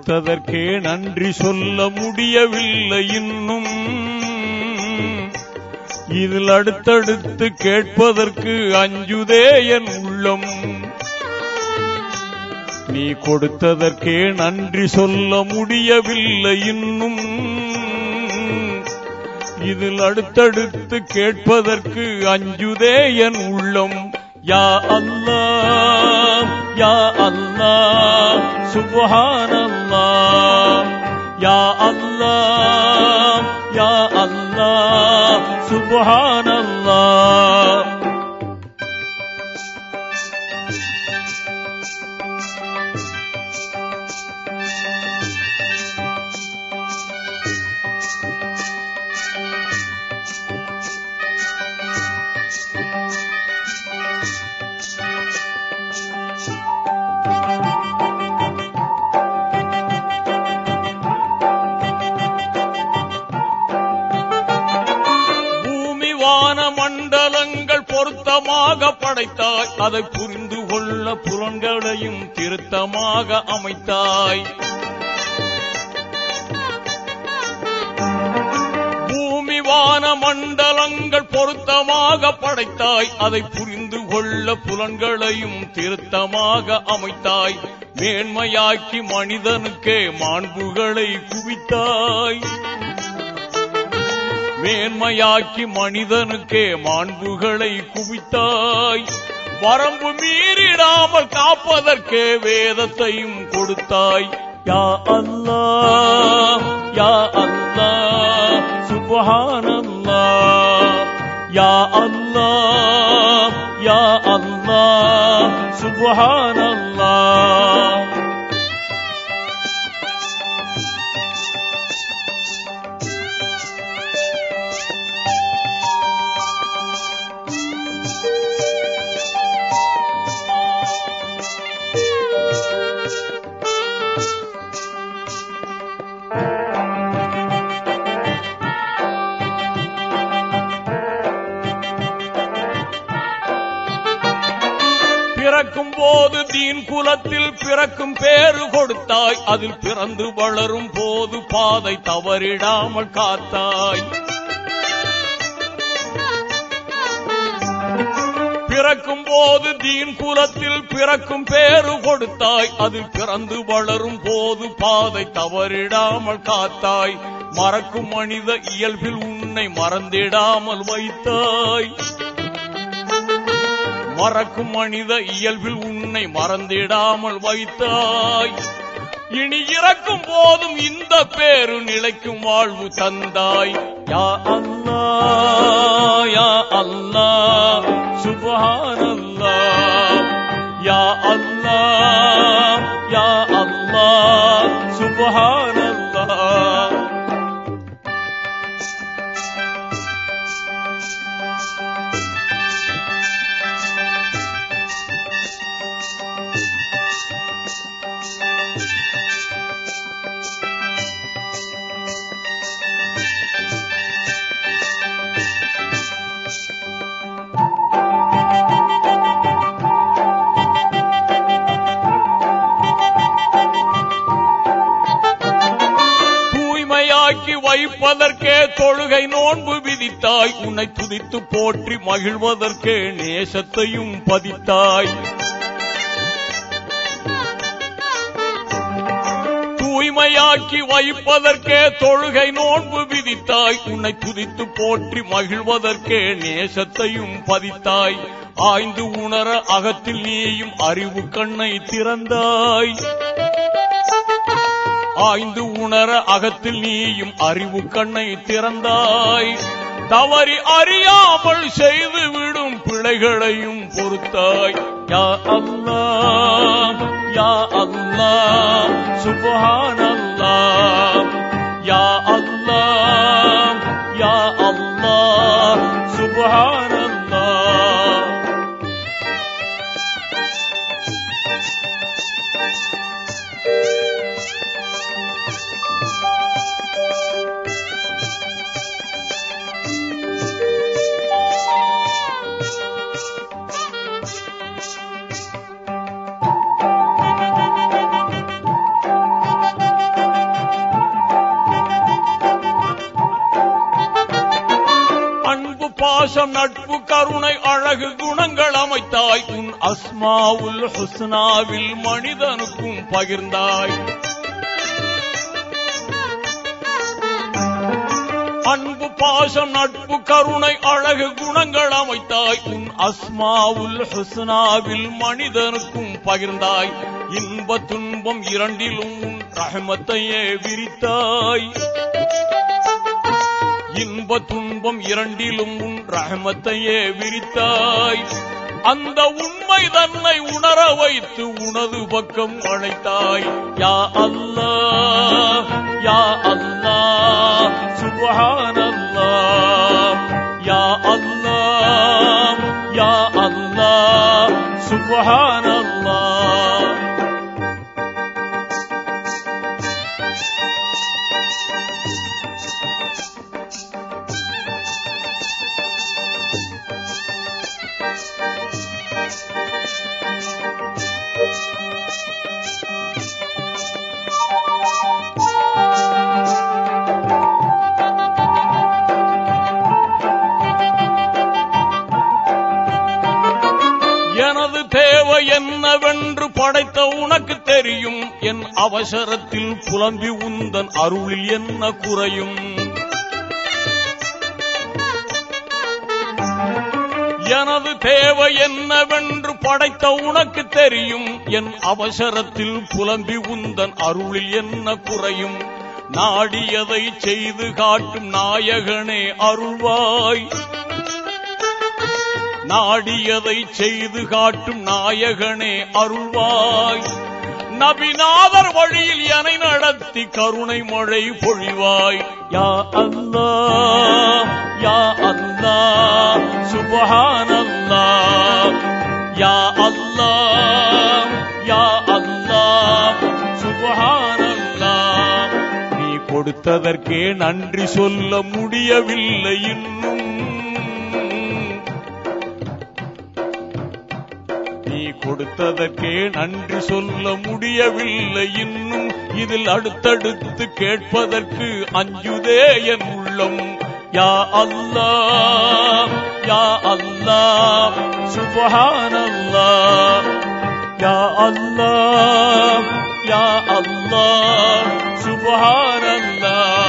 கொடுத்ததற்கே நன்றி சொல்ல முடியவில்லை இன்னும் இதில் அடுத்தடுத்து கேட்பதற்கு அஞ்சுதே என் உள்ளம் நீ கொடுத்ததற்கே நன்றி சொல்ல முடியவில்லை இன்னும் இதில் அடுத்தடுத்து கேட்பதற்கு அஞ்சுதே என் உள்ளம் யா அல்லாஹ் யா அல்லாஹ் சுப்ஹானல்லாஹ் யா அல்லாஹ் யா அல்லாஹ் சுப்ஹானல்லாஹ் பூமி வான மண்டலங்கள் பொருத்தமாக படைத்தாய் அதை புரிந்து கொள்ள புலன்களையும் திருத்தமாக அமைத்தாய் பூமி வான மண்டலங்கள் பொருத்தமாக படைத்தாய் அதை புரிந்து கொள்ள புலன்களையும் திருத்தமாக அமைத்தாய் மேன்மையாக்கி மனிதனுக்கே மாண்புகளை குவித்தாய் மேன்மையாக்கி மனிதனுக்கே மாண்புகளை குவித்தாய் வரம்பு மீறிடாமல் காப்பதற்கே வேதத்தையும் கொடுத்தாய் யா அல்லாஹ் யா அல்லாஹ் சுப்ஹானல்லாஹ் யா அல்லாஹ் யா அல்லாஹ் சுப்ஹானல்லாஹ் பிறக்கும் போது தீன் குலத்தில் பிறக்கும் பேரு கொடுத்தாய் அதில் பிறந்து வளரும் போது பாதை தவறிடாமல் காத்தாய் பிறக்கும் போது தீன் குலத்தில் பிறக்கும் பேரு கொடுத்தாய் அதில் பிறந்து வளரும் போது பாதை தவறிடாமல் காத்தாய் மறக்கும் மனித இயல்பில் உன்னை மறந்திடாமல் வைத்தாய் மறக்கும் மனித இயல்பில் உன்னை மறந்திடாமல் வைத்தாய் இனி இறக்கும் போதும் இந்த பேரு நிலைக்கும் வாழ்வு தந்தாய் யா அல்லா யா அல்லா சுபஹானல்லா யா அல்லா யா அல்லா சுபஹானல்லா தூய்மையாக்கி வைப்பதற்கே தொழுகை நோன்பு விதித்தாய் உன்னை துதித்து போற்றி மகிழ்வதற்கே நேசத்தையும் பதித்தாய் தூய்மையாக்கி வைப்பதற்கே தொழுகை நோன்பு விதித்தாய் உன்னை துதித்து போற்றி மகிழ்வதற்கே நேசத்தையும் பதித்தாய் ஆய்ந்து உணர அகத்தில் நீயும் அறிவு கண்ணை திறந்தாய் ஆய்ந்து உணர அகத்தில் நீயும் அறிவு கண்ணை திறந்தாய் தவறி அறியாமல் செய்து விடும் பிழைகளையும் பொறுத்தாய் யா அல்லா யா அல்லா சுபஹானல்லா யா அல்லா யா அல்லா சுபஹானல்லா பாசம் நட்பு கருணை அழகு குணங்கள் அமைத்தாய் உன் அஸ்மாவுல் ஹுஸ்னாவில் மனிதனுக்கும் பகிர்ந்தாய் அன்பு பாசம் நட்பு கருணை அழகு குணங்கள் அமைத்தாய் உன் அஸ்மாவுல் ஹுஸ்னாவில் மனிதனுக்கும் பகிர்ந்தாய் இன்ப துன்பம் இரண்டிலும் உன் ரஹமத்தையே விரித்தாய் இன்ப துன்பம் இரண்டிலும் உன் ரஹமத்தையே விரித்தாய் அந்த உண்மை தன்னை உணர வைத்து உனது பக்கம் அழைத்தாய் யா அல்லாஹ் யா அல்லாஹ் சுப்ஹானல்லாஹ் யா அல்லாஹ் யா அல்லாஹ் சுப்ஹானல்லாஹ் எனது தேவை என்னவென்று படைத்த உனக்கு தெரியும் என் அவசரத்தில் புலம்பி உந்தன் அருளில் என்ன குறையும் எனது தேவை என்னவென்று படைத்த உனக்கு தெரியும் என் அவசரத்தில் புலம்பி உந்தன் அருளில் என்ன குறையும் நாடியதை செய்து காட்டும் நாயகனே அருள்வாய் நாடியதை செய்து காட்டும் நாயகனே அருள்வாய் நபிநாதர் வழியில் எனை நடத்தி கருணை மழை பொழிவாய் யா அல்லாஹ் யா அல்லாஹ் சுப்ஹானல்லாஹ் யா அல்லாஹ் யா அல்லாஹ் சுப்ஹானல்லாஹ் நீ கொடுத்ததற்கே நன்றி சொல்ல முடியவில்லை இன்னும் நீ கொடுத்ததற்கே நன்றி சொல்ல முடியவில்லை இன்னும் இதில் அடுத்தடுத்து கேட்பதற்கு அஞ்சுதே என் உள்ளம் யா அல்லாஹ் யா அல்லாஹ் சுப்ஹானல்லாஹ் யா அல்லாஹ் யா அல்லாஹ் சுப்ஹானல்லாஹ்